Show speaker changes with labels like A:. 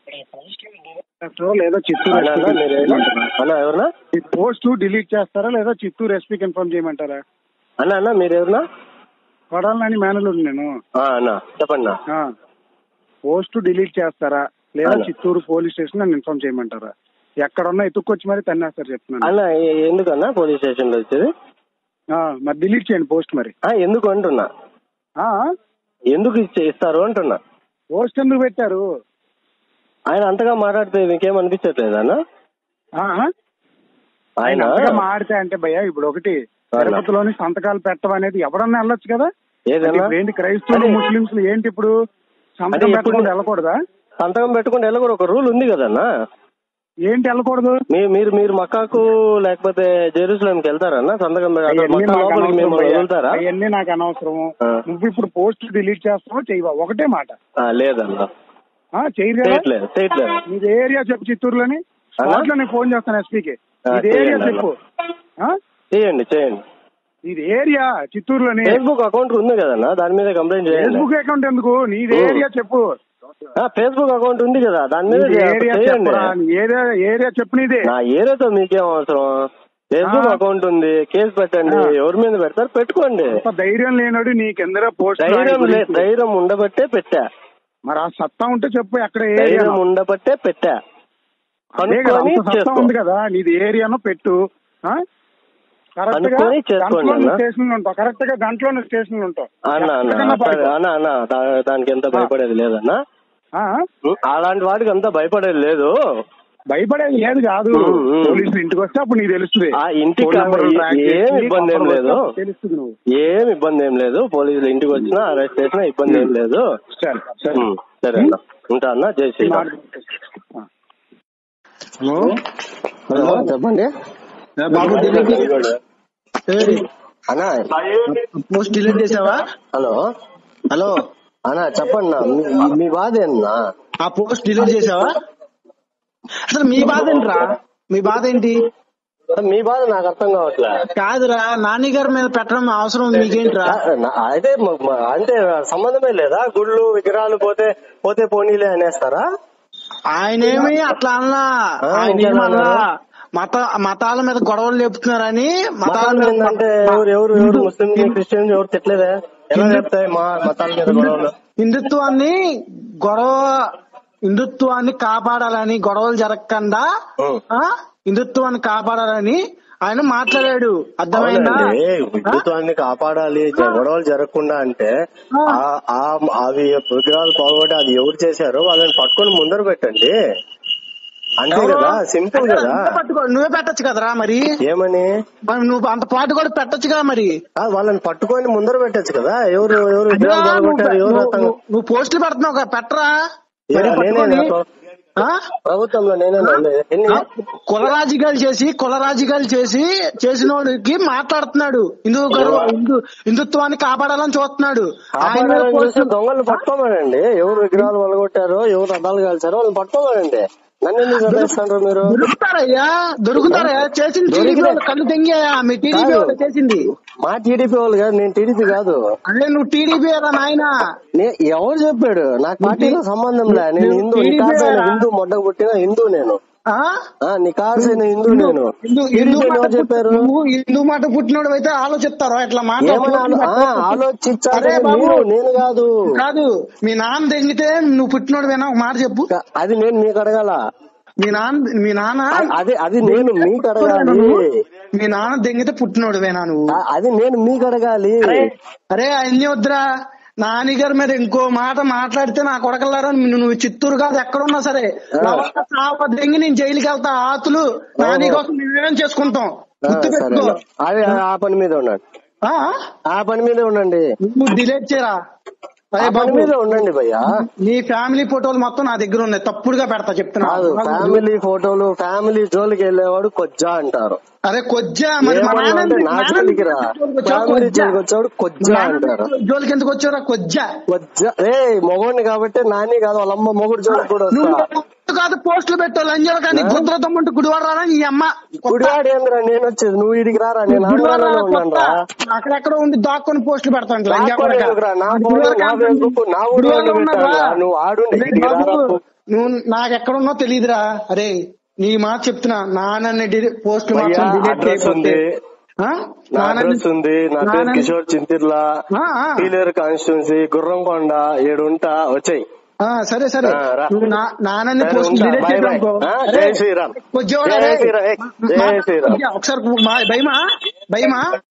A: చేస్తారా లేదా చిత్తూరు
B: అన్నా అన్నా, మీరు
A: ఎస్పీకి
B: ఎవరు? అన్నా ఎవరన్నా
A: ఈ పోస్ట్ డిలీట్ చేస్తారా లేదా చిత్తూరు ఎస్పీకి ఇన్ఫార్మ్ చేయమంటారా
B: అన్నా అన్నా మీరు ఎవరన్నా
A: కొడాలని మేనలుడు నేను
B: ఆ, అన్నా చెప్పండి
A: ఆ. పోస్ట్ డిలీట్ చేస్తారా లేదా
B: అవును.
A: చిత్తూరు పోలీస్ స్టేషన్ నన్ను ఇన్ఫార్మ్ చేయమంటారా ఎక్కడున్నా ఎత్తుక్కొచ్చి మరి తన్నేస్తారు చెప్తున్నాను
B: అన్న ఎ- ఎందుకన్నా పోలీస్ స్టేషన్ లో వచ్చేది
A: ఆ, మరి డిలీట్ చేయండి పోస్ట్ మరి
B: ఆ, ఎందుకు అంటున్నా
A: ఆ,
B: ఎందుకు ఇచ్చే- ఇస్తారు అంటున్నా
A: పోస్ట్ ఎందుకు పెట్టారు
B: ఆయన అంతగా మాట్లాడితే మీకేం అనిపించట్లేదా అన్న
A: ఆ,
B: ఆయన
A: ఆయన అంతగా మాడితే అంటే భయ్య ఇప్పుడు ఒకటి
B: అవునా.
A: తిరుపతిలోని సంతకాలు పెట్టడం అనేది ఎవరన్నా వెళ్ళొచ్చు కదా
B: ఏదన్నా
A: ఇప్పుడు ఏంటి క్రైస్తవులు
B: అదే.
A: ముస్లింస్ ఏంటి ఇప్పుడు సంతకం
B: అదే
A: పెట్టకుండా
B: ఎప్పుడు-
A: వెళ్ళకూడదా
B: సంతకం పెట్టుకుంటే వెళ్ళకూడదు ఒక రూల్ ఉంది కదన్నా
A: ఏంటి వెళ్ళకూడదు
B: మీ మీరు మీరు మక్కాకు లేకపోతే జెరూసలంకి వెళ్తారన్నా సంతకం పె- అసలు
A: అవన్నీ
B: మక్కా
A: నాకు
B: లోపలికి
A: అనవసరం
B: మిమ్మల్ని
A: భయ్యా.
B: వదులుతారా
A: అవన్నీ నాకు అనవసరము
B: ఆ.
A: నువ్వు ఇప్పుడు పోస్ట్ డిలీట్ చేస్తావో చేయవా ఒకటే మాట
B: ఆ, లేదన్నా
A: ఆ, చేయరు కదా
B: చేయట్లేదు చేయట్లేదు
A: నీది ఏరియా చెప్పు చిత్తూరులోని
B: అలా?
A: స్పాట్లో నేను ఫోన్ చేస్తాను ఎస్పీకి
B: ఆ,
A: ఇది ఏరియా
B: చేయండి
A: చెప్పు ఆ?
B: చేయండి చేయండి
A: ఇది ఏరియా చిత్తూరులోని
B: ఫేస్బుక్ అకౌంట్ ఉంది కదన్నా దాని మీద కంప్లైంట్ చేయండి
A: ఫేస్బుక్ అకౌంట్ ఎందుకు నీది
B: ఓ.
A: ఏరియా చెప్పు
B: ఆ, ఫేస్బుక్ అకౌంట్ ఉంది కదా దాని మీద
A: నీది ఏరియా
B: చేయండి
A: చెప్పురా నీ ఏరియా ఏరియా చెప్పు నీది
B: నా ఏరియాతో మీకేం అవసరం ఫేస్బుక్
A: ఆ.
B: అకౌంట్ ఉంది కేసు పెట్టండి
A: ఆ.
B: ఎవరి మీద పెడతారు పెట్టుకోండి
A: అంత ధైర్యం లేనోడు నీకెందరో పోస్ట్
B: ధైర్యం లే ధైర్యం ఉండబట్టే పెట్టా
A: మరి ఆ సత్తా ఉంటే చెప్పు ఎక్కడ ఏరియా
B: ధైర్యం ఉండబట్టే పెట్టా
A: అదే కదా
B: కనుక్కొని
A: అంత సత్తా
B: చేసుకో.
A: ఉంది కదా నీది ఏరియానో పెట్టు ఆ? కరెక్ట్ గా
B: కనుక్కొని చేసుకోండి
A: గంటలో
B: అన్న.
A: స్టేషన్ ఉంటావు కరెక్ట్ గా గంటలో స్టేషన్ ఉంటావు
B: అన్న అన్న
A: ఎక్కడికన్నా
B: సరే
A: పడుకో.
B: అన్న అన్న దా- దానికి ఎంత భయపడేది లేదన్నా
A: ఆ?
B: అలాంటి వాటికి అంత భయపడేది లేదు
A: భయపడేది లేదు కాదు
B: ఉమ్, ఉమ్.
A: పోలీసులు ఇంటికి వస్తే అప్పుడు నీకు తెలుస్తుంది
B: ఆ ఇంటికి
A: ఫోన్ నెంబర్లు
B: ఏ-
A: ట్రాక్
B: ఏం
A: చేసి
B: ఇబ్బంది ఏం
A: పంపడం
B: లేదు.
A: వస్తే తెలుస్తుంది నువ్వు
B: ఏం ఇబ్బంది ఏం లేదు పోలీసులు ఇంటికి వచ్చినా అరెస్ట్ చేసినా ఇబ్బంది ఏం లేదు
A: సరే సరే
B: ఉమ్, సరే అన్న ఉంటా అన్న జై శ్రీరామ్
A: ఆ.
B: హలో చెప్పండి
C: బాబు డిలీట్ ఏయ్,
B: అన్నా
C: పోస్ట్ డిలీట్ చేసావా
B: హలో
C: హలో
B: అన్నా చెప్పండి నా మీ- మీ బాధ ఏంటన్నా
C: ఆ పోస్ట్ డిలీట్ చేసావా అసలు మీ బాధ ఏంట్రా మీ బాధ ఏంటి
B: మీ బాధ నాకు అర్థం కావట్లే
C: కాదురా నాని గారి మీద పెట్టడం అవసరం మీకేంట్రా
B: ఆ, నా- అయితే మ- మ- అంటే సంబంధమే లేదా గుళ్ళు విగ్రహాలు పోతే పోతే పోనీలే అనేస్తారా
C: ఆయనేమి అట్లా అన్నా
B: ఆ,
C: ఆయన
B: ఇంకేం
C: ఏమన్నా
B: అన్నారు?
C: మత మతాల మీద గొడవలు లేపుతున్నారని మతాల
B: మతాలు
C: మీద
B: ఏంటంటే ఎవరు ఎవరు ఎవరు ముస్లిం క్రిస్టియన్ ఎవరు తిట్టలేదే ఎలా చెప్తాయి మా మతాల మీద గొడవలు
C: హిందుత్వాన్ని గొడవ హిందుత్వాన్ని కాపాడాలని గొడవలు జరగకుండా
B: ఉం.
C: ఆ హిందుత్వాన్ని కాపాడాలని ఆయన మాట్లాడాడు అర్థమైందా
B: అవునండి
C: ఆ?
B: హిందుత్వాన్ని కాపాడాలి జ- గొడవలు జరగకుండా అంటే ఆ- ఆ- అవి విగ్రహాలు పోగొట్టి అది ఎవరు చేశారో వాళ్ళని పట్టుకొని ముందర పెట్టండి అంతే కదా సింపుల్ కదా
C: నువ్వే పట్టుకో నువ్వే పెట్టొచ్చు కదరా మరి
B: ఏమని
C: మరి నువ్వు అంత పాటు కూడా పెట్టొచ్చుగా మరి
B: ఆ, వాళ్ళని పట్టుకొని ముందర పెట్టచ్చు కదా ఎవరు ఎవరు
C: అదిరా,
B: విగ్రహాలు
C: నువ్వు
B: పోగొట్టారు ఎవరు
C: నువ్వు-
B: అర్థం
C: నువ్వు- నువ్వు పోస్టులు పెడుతున్నావు కదా, పెట్టరా
B: ఏ,
C: మరి పట్టుకొని,
B: నేనే నా
C: ఆ?
B: ప్రభుత్వంలో నేనే ఎన్ని
C: ఆ? కుల రాజకీయాలు చేసి కుల రాజకీయాలు చేసి చేసినోడికి మాట్లాడుతున్నాడు హిందూ గర్వ హిందూ హిందుత్వాన్ని కాపాడాలని చూస్తున్నాడు ఆయన మీద
B: కాపాడాలని చూస్తే
C: పోస్టులు-
B: దొంగలు పట్టుకోమనండి ఎవరు విగ్రహాలు వలగొట్టారో ఎవరు రథాలు కాల్చారో వాళ్ళని పట్టుకోమనండి నన్ను ఎందుకు చదివిస్తున్నారు మీరు
C: దొరుకుతారయ్యా దొరుకుతారయ్యా చేసింది టీడీపీ
B: దొరికితే-
C: వాళ్ళు కళ్ళు తెంగాయా మీ టీడీపీ
B: కాదు.
C: వాళ్ళు చేసింది
B: మా టీడీపీ వాళ్ళు కాదు నేను టీడీపీ కాదు
C: అదే నువ్వు టీడీపీ రా నాయన
B: నే- ఎవరు చెప్పాడు నాకు పార్టీలో సంబంధం లే నేను హిందూ నీ
C: టీడీపీ
B: కాసైన
C: రా.
B: హిందూ మొడ్డ పుట్టిన హిందూ నేను
C: ఆ?
B: ఆ నీ కాసైన హిందూ నేను
C: హిందూ హిందూ
B: టీడీపీ
C: మాట
B: ఎవరు చెప్పారు
C: పుట్టి- నువ్వు హిందూ మాట పుట్టినోడు అయితే ఆలోచిస్తారో ఇట్లా మాట
B: ఏమని ఆలో- ఆ, ఆలోచించాలి
C: అరే బాబు.
B: మీరు నేను కాదు
C: కాదు మీ నాన్న తెంగితే నువ్వు పుట్టినోడు వేనా ఒక మాట చెప్పు
B: అది నేను మీకు అడగాల
C: మీ నాన్న మీ నాన్న
B: అ- అది అది నేను మీకు అడగాలి
C: మీ నాన్న దెంగితే పుట్టినోడు వేనా నువ్వు
B: ఆ, అది నేను మీకు అడగాలి
C: అరే అన్ని వద్దురా నాని గారి మీద ఇంకో మాట మాట్లాడితే నా కొడకల్లారా నువ్వు చిత్తూరు కాదు ఎక్కడున్నా సరే నా వల్ల చావ దెంగి నేను జైలుకి వెళ్తా ఆతులు నాని కోసం మేమేం చేసుకుంటాం
B: ఆ,
C: గుర్తు
B: సరే
C: పెట్టుకో
B: అది ఆ పని మీద ఉండండి
C: ఆ?
B: ఆ పని మీద ఉండండి
C: నువ్వు డిలీట్ చేయరా
B: ఆ
C: అరే
B: పని
C: బాబు
B: మీద ఉండండి భయ్యా
C: నీ ఫ్యామిలీ ఫోటోలు మొత్తం నా దగ్గర ఉన్నాయి తప్పుడుగా పెడతా చెప్తున్నా
B: కాదు ఫ్యామిలీ ఫోటోలు ఫ్యామిలీ జోలికి వెళ్ళేవాడు కొజ్జా అంటారు
C: అరే కొజ్జా మరి మా
B: ఏమన్నా
C: నాన్న
B: అంటే
C: ఎందుకు-
B: నా
C: నాన్న
B: జోలికి రా
C: జోలికి వచ్చావు,
B: ఫ్యామిలీ
C: కొజ్జా.
B: జోలికి వచ్చాడు కొజ్జా
C: నాన్న
B: అంటారు
C: జోలికి ఎందుకు వచ్చారా కొజ్జా
B: కొజ్జా ఏ మొగోడిని కాబట్టి నాని కాదు వాళ్ళ అమ్మ మొగుడు జోలికి కూడా
C: నువ్వు
B: వస్తా
C: కాదు పోస్టులు పెట్టావు లంజలు కానీ గుంతల తమ్ముంటే గుడివాడ రారా నీ అమ్మ
B: గుడివాడు ఏందిరా నేను వచ్చేది నువ్వు ఇడికి రారా నేను
C: గుడివాడ
B: ఆంధ్రాలోనే ఉన్నాను రా
C: అక్కడెక్కడ ఉండి దాక్కొని పోస్టులు పెడతాను లంజా
B: దాక్కొని
C: కొడక.
B: ఎందుకురా? నా ఫోన్
C: గుడివాడ
B: నా
C: కాదు.
B: ఫేస్బుక్ నా ఊరిలో
C: గుడివాడలో
B: పెట్టాను
C: ఉన్నావా?
B: రా. నువ్వు ఆడుండే
C: అరే
B: ఇడికి రారా
C: బాబు,
B: పో.
C: నువ్వు నాకు ఎక్కడున్నో తెలియదురా అరే నీ మాట చెప్తున్నా నాన్నని పోస్ట్
B: భయ్యా అడ్రస్ ఉంది నా అడ్రస్ ఉంది నా పేరు కిషోర్ చింతిర్ల
C: ఆ, ఆ.
B: పీలేరు కాన్స్టిట్యున్సీ గుర్రంకొండ ఏడుంటా వచ్చాయి
C: సరే సరే
B: ఆ, రా.
C: నువ్వు నా- నాన్నని
B: సరే,
C: పోస్ట్
B: ఉంటా.
C: Delete
B: bye, bye.
C: చేసావు
B: ఆ, జై శ్రీరామ్.
C: వచ్చేవాడా
B: జై
C: రే?
B: శ్రీరామ్. ఏ,
C: మా-
B: జై శ్రీరామ్.
C: ఒకసారి మా- భయమా భయమా